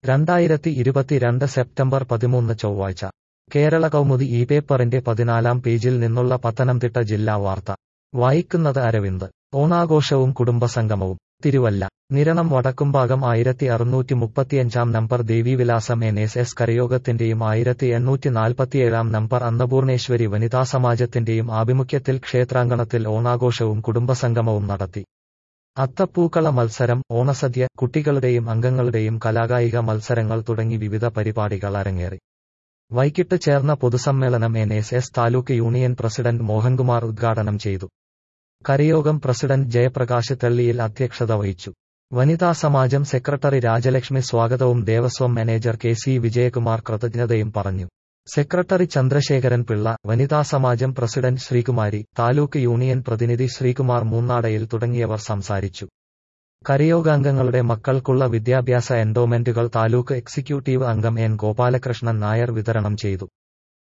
രണ്ടായിരത്തി ഇരുപത്തിരണ്ട് സെപ്റ്റംബർ പതിമൂന്ന് ചൊവ്വാഴ്ച കേരള കൗമുദി ഈ പേപ്പറിന്റെ പതിനാലാം പേജിൽ നിന്നുള്ള പത്തനംതിട്ട ജില്ലാ വാർത്ത വായിക്കുന്നത് അരവിന്ദ് ഓണാഘോഷവും കുടുംബസംഗമവും തിരുവല്ല നിരണം വടക്കുംഭാഗം ആയിരത്തി അറുന്നൂറ്റി മുപ്പത്തിയഞ്ചാം number Devivilasam N S S കരയോഗത്തിന്റെയും ആയിരത്തി എണ്ണൂറ്റി നാൽപ്പത്തിയേഴാം നമ്പർ അന്നപൂർണേശ്വരി വനിതാ സമാജത്തിന്റെയും ആഭിമുഖ്യത്തിൽ ക്ഷേത്രാങ്കണത്തിൽ ഓണാഘോഷവും കുടുംബസംഗമവും നടത്തി അത്തപ്പൂക്കള മത്സരം ഓണസദ്യ കുട്ടികളുടെയും അംഗങ്ങളുടെയും കലാകായിക മത്സരങ്ങൾ തുടങ്ങി വിവിധ പരിപാടികൾ അരങ്ങേറി വൈകിട്ട് ചേർന്ന പൊതുസമ്മേളനം N S S taluk union president Mohankumar ഉദ്ഘാടനം ചെയ്തു കരയോഗം പ്രസിഡന്റ് ജയപ്രകാശ് തെള്ളിയിൽ അധ്യക്ഷത വഹിച്ചു വനിതാ സമാജം സെക്രട്ടറി രാജലക്ഷ്മി സ്വാഗതവും Devaswom manager K C Vijayakumar കൃതജ്ഞതയും പറഞ്ഞു സെക്രട്ടറി ചന്ദ്രശേഖരൻ പിള്ള വനിതാ സമാജം പ്രസിഡന്റ് ശ്രീകുമാരി താലൂക്ക് യൂണിയൻ പ്രതിനിധി ശ്രീകുമാർ മൂന്നാടയിൽ തുടങ്ങിയവർ സംസാരിച്ചു കരയോഗാംഗങ്ങളുടെ മക്കൾക്കുള്ള വിദ്യാഭ്യാസ എൻഡോമെന്റുകൾ താലൂക്ക് എക്സിക്യൂട്ടീവ് അംഗം എൻ ഗോപാലകൃഷ്ണൻ നായർ വിതരണം ചെയ്തു